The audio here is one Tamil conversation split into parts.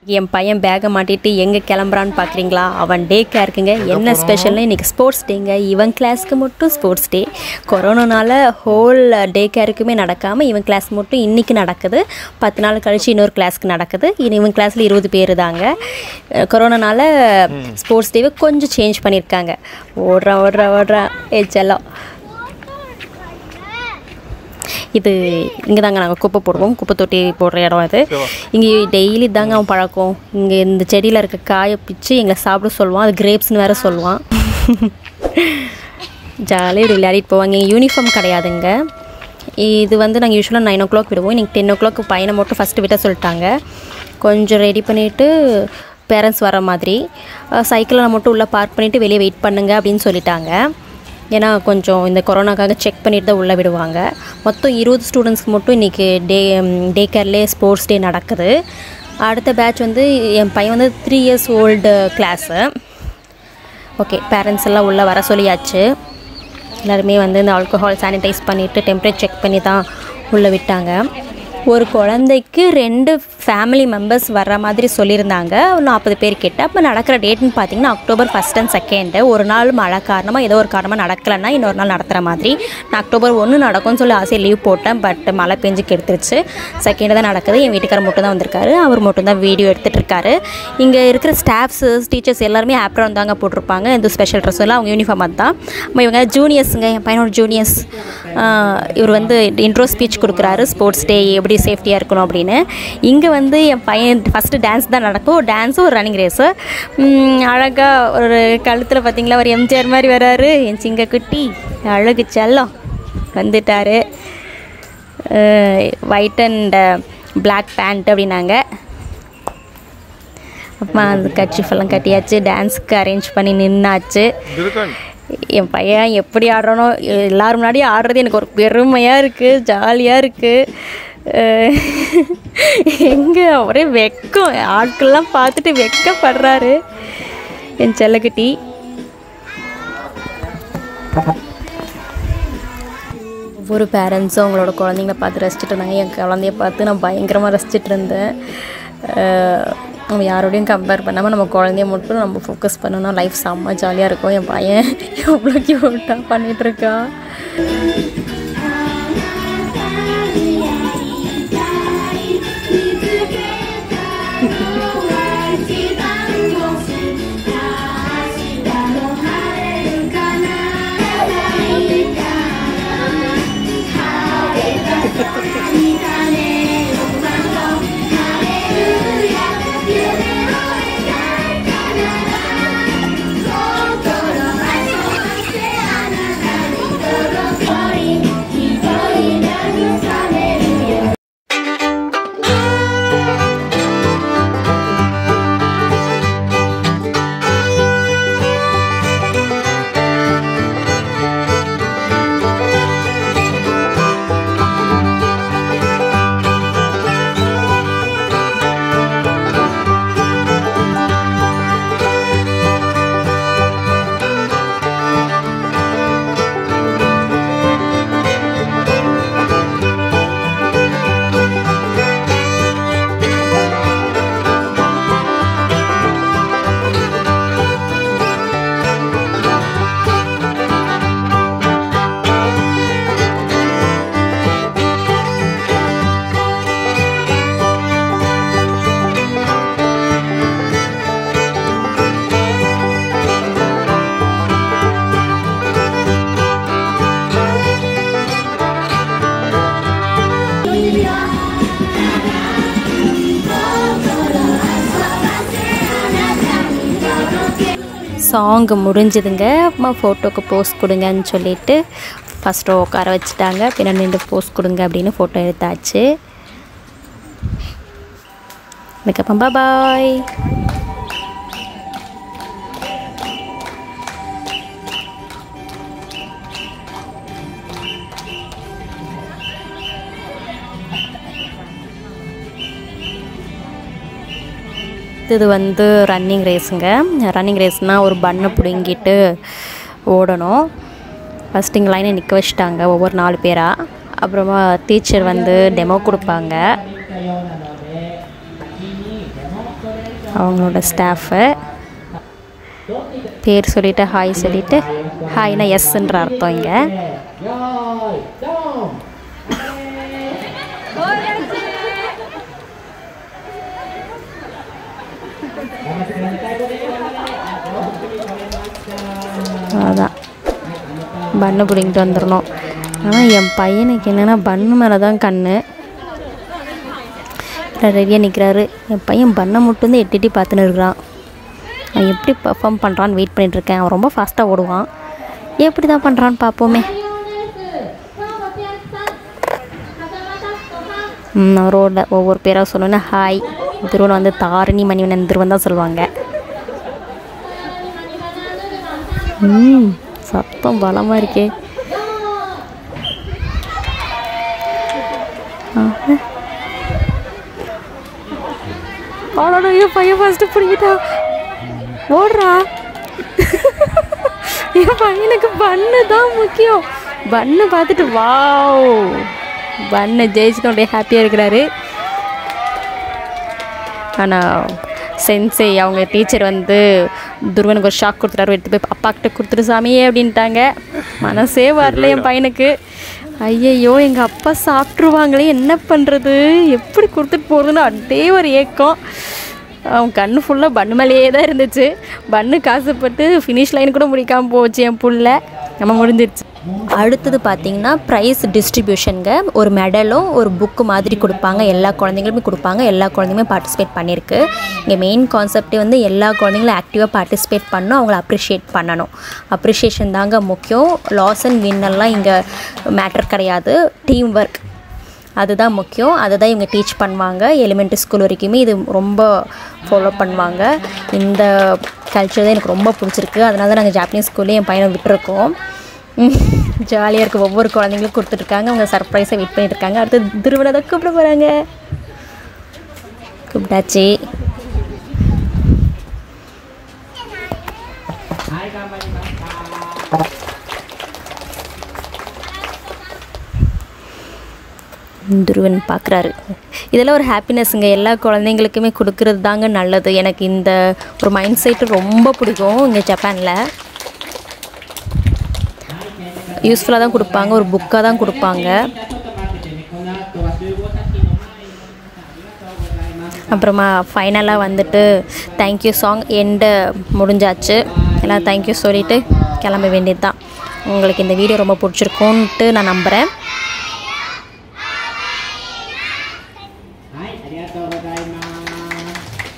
என் பையன் பேக்கை மாட்டிட்டு எங்கே கிளம்புறான்னு பார்க்குறீங்களா அவன் டே கேருக்குங்க என்ன ஸ்பெஷல்னு இன்றைக்கி ஸ்போர்ட்ஸ் டேங்க இவன் கிளாஸ்க்கு மட்டும் ஸ்போர்ட்ஸ் டே கொரோனானால ஹோல் டே கேருக்குமே நடக்காமல் இவன் கிளாஸ் மட்டும் இன்றைக்கி நடக்குது பத்து நாள் கழிச்சு இன்னொரு கிளாஸ்க்கு நடக்குது இனி இவன் கிளாஸில் இருபது பேர் தாங்க அஹ் கொரோனானால ஸ்போர்ட்ஸ் டேவை கொஞ்சம் சேஞ்ச் பண்ணியிருக்காங்க ஓடுறான் ஓடுறான் ஓடுறான் ஏ செல்லம் இது இங்கே தாங்க நாங்கள் குப்பை போடுவோம் குப்பை தொட்டி போடுற இடம் இது இங்கே டெய்லி தாங்க அவன் பழக்கம் இங்கே இந்த செடியில் இருக்க காயை பிச்சு எங்களை சாப்பிட சொல்லுவான் அது கிரேப்ஸ்னு வேற சொல்லுவான் ஜாலியாக இப்படி விளையாடிட்டு போவாங்க இங்கே யூனிஃபார்ம் கிடையாதுங்க இது வந்து நாங்கள் யூஸ்வலாக நைன் ஓ கிளாக் விடுவோம் இன்றைக்கி டென் ஓ கிளாக் பையனை மட்டும் ஃபஸ்ட்டு விட்ட சொல்லிட்டாங்க கொஞ்சம் ரெடி பண்ணிவிட்டு பேரண்ட்ஸ் வர மாதிரி சைக்கிளை மட்டும் உள்ளே பார்க் பண்ணிவிட்டு வெளியே வெயிட் பண்ணுங்க அப்படின்னு சொல்லிட்டாங்க ஏன்னா கொஞ்சம் இந்த கொரோனாக்காக செக் பண்ணிட்டு தான் உள்ளே விடுவாங்க மொத்தம் இருபது ஸ்டூடெண்ட்ஸ்க்கு மட்டும் இன்றைக்கி டே டே கேர்லேயே ஸ்போர்ட்ஸ் டே நடக்குது அடுத்த பேட்ச் வந்து என் பையன் வந்து three years old class okay parents எல்லாம் உள்ளே வர சொல்லியாச்சு எல்லாருமே வந்து இந்த ஆல்கஹால் சானிடைஸ் பண்ணிவிட்டு டெம்பரேச்சர் செக் பண்ணி தான் உள்ளே விட்டாங்க ஒரு குழந்தைக்கு ரெண்டு ஃபேமிலி மெம்பர்ஸ் வர்ற மாதிரி சொல்லியிருந்தாங்க ஒரு நாற்பது பேர் கிட்ட அப்போ நடக்கிற டேட்னு பார்த்தீங்கன்னா அக்டோபர் ஃபஸ்ட் அண்ட் செகண்டு ஒரு நாள் மழை காரணமாக ஏதோ ஒரு காரணமாக நடக்கலைன்னா இன்னொரு நாள் நடத்துகிற மாதிரி நான் அக்டோபர் ஒன்று நடக்கும்னு சொல்லி ஆசையை லீவ் போட்டேன் பட் மழை பெஞ்சு கெடுத்துருச்சு செகண்டு தான் நடக்குது என் வீட்டுக்காரர் மட்டும் தான் வந்திருக்காரு அவர் மட்டும் தான் வீடியோ எடுத்துகிட்டு இருக்காரு இங்கே இருக்கிற ஸ்டாஃப்ஸு டீச்சர்ஸ் எல்லாருமே ஆப்ரான் தாங்க போட்டிருப்பாங்க எந்த ஸ்பெஷல் ட்ரெஸ் எல்லாம் அவங்க யூனிஃபார்ம் தான் நம்ம இவங்க ஜூனியர்ஸுங்க என் பையனோட ஜூனியர்ஸ் இவர் வந்து இன்ட்ரோ ஸ்பீச் கொடுக்குறாரு ஸ்போர்ட்ஸ் டே எப்படி சேஃப்டியாக இருக்கணும் அப்படின்னு இங்கே வந்து என் பையன் ஃபஸ்ட்டு டான்ஸ் தான் நடக்கும் டான்ஸும் ஒரு ரன்னிங் ரேஸு அழகாக ஒரு கழுத்தில் பார்த்தீங்களா ஒரு எம்ஜிஆர் மாதிரி வராரு என் சிங்கக்குட்டி அழகு செல்லம் வந்துட்டார் ஒயிட் அண்ட் பிளாக் பேண்ட் அப்படின்னாங்க அப்புறமா அந்த கட்சிஃபெல்லாம் கட்டியாச்சு டான்ஸுக்கு அரேஞ்ச் பண்ணி நின்னாச்சு என் பையன் எப்படி ஆடுறானோ எல்லாரும் முன்னாடி ஆடுறது எனக்கு ஒரு பெருமையாக இருக்குது ஜாலியாக இருக்குது எங்கே ஒரே வெக்கம் ஆட்கள்லாம் பார்த்துட்டு வெக்கப்படுறாரு என் செல்லக்குட்டி ஒவ்வொரு பேரண்ட்ஸும் அவங்களோட குழந்தைங்கள பார்த்து ரசிச்சுட்டு இருந்தாங்க என் குழந்தைய பார்த்து நான் பயங்கரமாக ரசிச்சுட்டு இருந்தேன் அஹ் நம்ம யாரோடையும் கம்பேர் பண்ணாமல் நம்ம குழந்தைய மட்டும் நம்ம ஃபோக்கஸ் பண்ணோன்னா லைஃப் செம்ம ஜாலியாக இருக்கும் என் பையன் எவ்வளோ க்யூட்டாக பண்ணிகிட்ருக்கா சாங் முடிஞ்சுதுங்க அம்மா ஃபோட்டோக்கு போஸ்ட் கொடுங்கன்னு சொல்லிட்டு ஃபஸ்ட்டு உட்கார வச்சுட்டாங்க பின்னாடி நின்று போஸ்ட் கொடுங்க அப்படின்னு ஃபோட்டோ எடுத்தாச்சு அதுக்கப்புறம் பாய் இது வந்து ரன்னிங் ரேஸுங்க ரன்னிங் ரேஸ்னால் ஒரு பண்ணை பிடுங்கிட்டு ஓடணும் ஃபஸ்ட் இங்கே லைனை நிற்க வச்சுட்டாங்க ஒவ்வொரு நாலு பேராக அப்புறமா டீச்சர் வந்து டெமோ கொடுப்பாங்க அவங்களோட ஸ்டாஃபு பேர் சொல்லிட்டு ஹாய் சொல்லிட்டு ஹாய்னா எஸ்ன்ற அர்த்தம் இங்கே அதான் பண்ணு பிடிங்கிட்டு வந்துடணும் ஆனால் என் பையனுக்கு என்னென்னா பண்ணு மேலே தான் கண்ணு ரெடியாக நிற்கிறாரு என் பையன் பண்ணை மட்டும் தான் எட்டி எட்டி பார்த்துன்னு இருக்கிறான் அவன் எப்படி பர்ஃபார்ம் பண்ணுறான்னு வெயிட் பண்ணிகிட்ருக்கேன் அவன் ரொம்ப ஃபாஸ்ட்டாக ஓடுவான் எப்படி தான் பண்ணுறான்னு பார்ப்போமே ம் ரோடில் ஒவ்வொரு பேராக சொல்லணும்னா ஹாய் திருவன் வந்து தாரணி மணிவனன் திருவன் தான் சொல்லுவாங்க ம் சத்தம் பலமாக இருக்கே ஆஹா. அவ்வளோடா என் பையன் ஃபஸ்ட்டு பிடிக்கிட்டா ஓடுறா என் பையனுக்கு பண்ணு தான் முக்கியம் பண்ணு பார்த்துட்டு வாவ் பண்ணு ஜெயிச்சுட்டு அப்படியே ஹாப்பியாக இருக்கிறாரு ஆனால் சென்சே அவங்க டீச்சர் வந்து துருவனுக்கு ஒரு ஷாக் கொடுத்துட்டாரு எடுத்து போய் அப்பாக்கிட்ட கொடுத்துரு சாமியே அப்படின்ட்டாங்க மனசே வரல என் பையனுக்கு ஐயையோ எங்கள் அப்பா சாப்பிட்ருவாங்களே என்ன பண்ணுறது எப்படி கொடுத்துட்டு போகிறதுன்னு அதே ஒரு ஏக்கம் அவன் கண்ணு ஃபுல்லாக பண்ணு மேலேயே தான் இருந்துச்சு பண்ணு காசுப்பட்டு ஃபினிஷ் லைன் கூட முடிக்காமல் போச்சு என் புள்ள நம்ம முடிஞ்சிருச்சு அடுத்தது பார்த்தீங்கன்னா ப்ரைஸ் டிஸ்ட்ரிபியூஷனுங்க ஒரு மெடலும் ஒரு புக்கு மாதிரி கொடுப்பாங்க எல்லா குழந்தைங்களுமே கொடுப்பாங்க எல்லா குழந்தைங்களுமே பார்ட்டிசிபேட் பண்ணியிருக்கு இங்கே மெயின் கான்செப்டே வந்து எல்லா குழந்தைங்களும் ஆக்டிவாக பார்ட்டிசிபேட் பண்ணணும் அவங்கள அப்ரிஷியேட் பண்ணணும் அப்ரிஷியேஷன் தாங்க முக்கியம் லாஸ் அண்ட் வின்னெல்லாம் இங்கே மேட்டர் கிடையாது டீம் ஒர்க் அதுதான் முக்கியம் அதை தான் இவங்க டீச் பண்ணுவாங்க எலிமெண்ட்ரி ஸ்கூல் வரைக்குமே இது ரொம்ப ஃபாலோ பண்ணுவாங்க இந்த கல்ச்சர் தான் எனக்கு ரொம்ப பிடிச்சிருக்கு அதனால தான் நாங்கள் ஜாப்பனீஸ் ஸ்கூல்லே என் பையனை விட்டுருக்கோம் ஜாலியாக இருக்குது ஒவ்வொரு குழந்தைங்களும் கொடுத்துட்ருக்காங்க அவங்க சர்ப்ரைஸாக வெயிட் பண்ணிட்டு இருக்காங்க அடுத்து திருவிழா தான் கூப்பிட போகிறாங்க கூப்பிட்டாச்சு துருவன் பார்க்குறாரு இதெல்லாம் ஒரு ஹாப்பினஸ்ங்க எல்லா குழந்தைங்களுக்குமே கொடுக்கறது தாங்க நல்லது எனக்கு இந்த ஒரு மைண்ட் செட்டு ரொம்ப பிடிக்கும் இங்கே ஜப்பானில் யூஸ்ஃபுல்லாக தான் கொடுப்பாங்க ஒரு புக்காக தான் கொடுப்பாங்க அப்புறமா ஃபைனலாக வந்துட்டு தேங்க்யூ சாங் எண்டு முடிஞ்சாச்சு எல்லாம் தேங்க்யூ சொல்லிவிட்டு கிளம்ப வேண்டியது தான் உங்களுக்கு இந்த வீடியோ ரொம்ப பிடிச்சிருக்கும்ன்ட்டு நான் நம்புகிறேன் はい、ありがとうございます。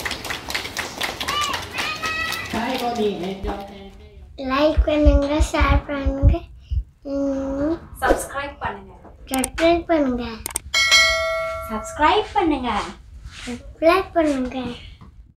最後に園長先生。 லைக் பண்ணுங்க ஷேர் பண்ணுங்க சப்ஸ்கிரைப் பண்ணுங்க சப்ஸ்கிரைப் பண்ணுங்க சப்ஸ்கிரைப் பண்ணுங்க சப்ஸ்கிரைப் பண்ணுங்க